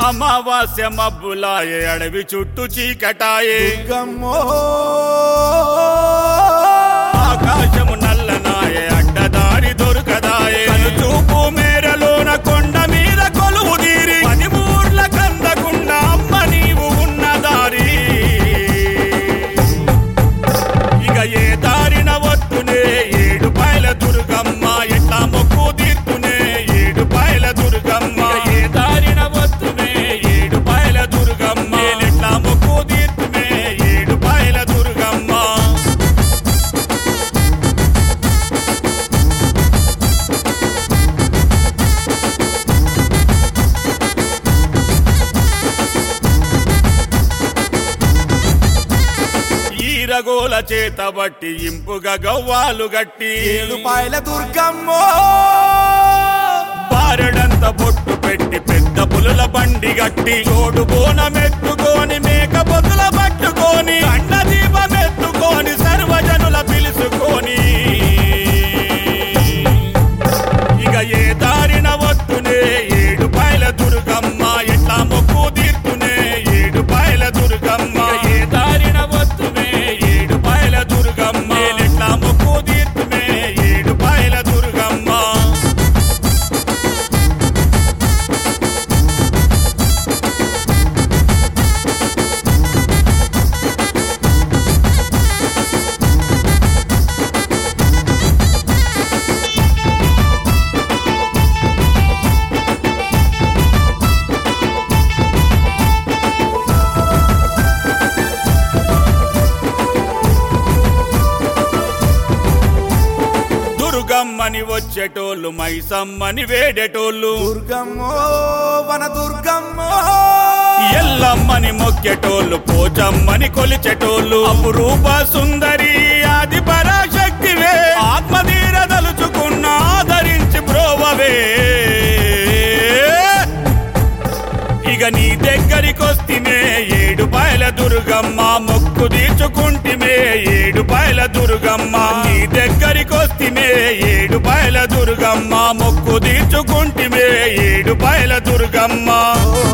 అమావాస్య మబ్బులాయే అడవి చుట్టూ చీకటాయే గమ్మో ఆకాశము నల్లనాయే అడ్డదారి దొరకదాయే చూపు మేరలోన కొండ మీద కొలువు తీరి పనిమూర్ల కందకుండా అమ్మ నీవు ఉన్న దారి ఇక ఏ దారిన వత్తునే ఏడు పాయల దుర్గమ్మ ఎట్లా మొక్కు తీర్తునే ఏడు పాయల దుర్గమ్మ ఏ దారిన వత్తునే ఏడు పాయల దుర్గమ్మ ఎట్లా మొక్కు తీర్తునే ఏడు పాయల దుర్గమ్మ ఈరగోల చేత బట్టి ఇంపుగా గవ్వాలు గట్టి ఏడు పాయల దుర్గమ్మో బారెడంత బొట్టు పెట్టి పెద్ద పులుల బండి గట్టి చోడు బోనమెత్తుకొని మేక పొతుల పట్టుకొని అన్న దీపమెత్తుకొని సర్వజనుల పిలుసుకొని ఇక ఏ దారిన వత్తునే ఏడు పాయల దుర్గమ్మ ఎట్లా మొక్కు తీర్తునే ఏడు పాయల దుర్గమ్మ ఏ దారిన వత్తునే ఏడు పాయల దుర్గమ్మ ఎట్లా మొక్కు తీర్తునే ఏడు పాయల దుర్గమ్మ దుర్గమ్మని వచ్చేటోళ్ళు మైసమ్మని వేడేటోళ్ళు దుర్గమ్మో వన దుర్గమ్మో ఎల్లమ్మని మొక్కేటోళ్ళు పోచమ్మని కొలిచేటోళ్ళు అపురూప సుందరి ఆది పరాశక్తివే ఆత్మధీర దలుచుకున్న ఆదరించి బ్రోవవే ఇక నీ దగ్గరికొస్తిమే ఏడు పాయల దుర్గమ్మ మొక్కు తీర్చుకుంటిమే ఏడు పాయల దుర్గమ్మ నీ దగ్గరికొస్తిమే ఏడు పాయల దుర్గమ్మ మొక్కు తీర్చుకుంటిమే ఏడు పాయల దుర్గమ్మ ఓ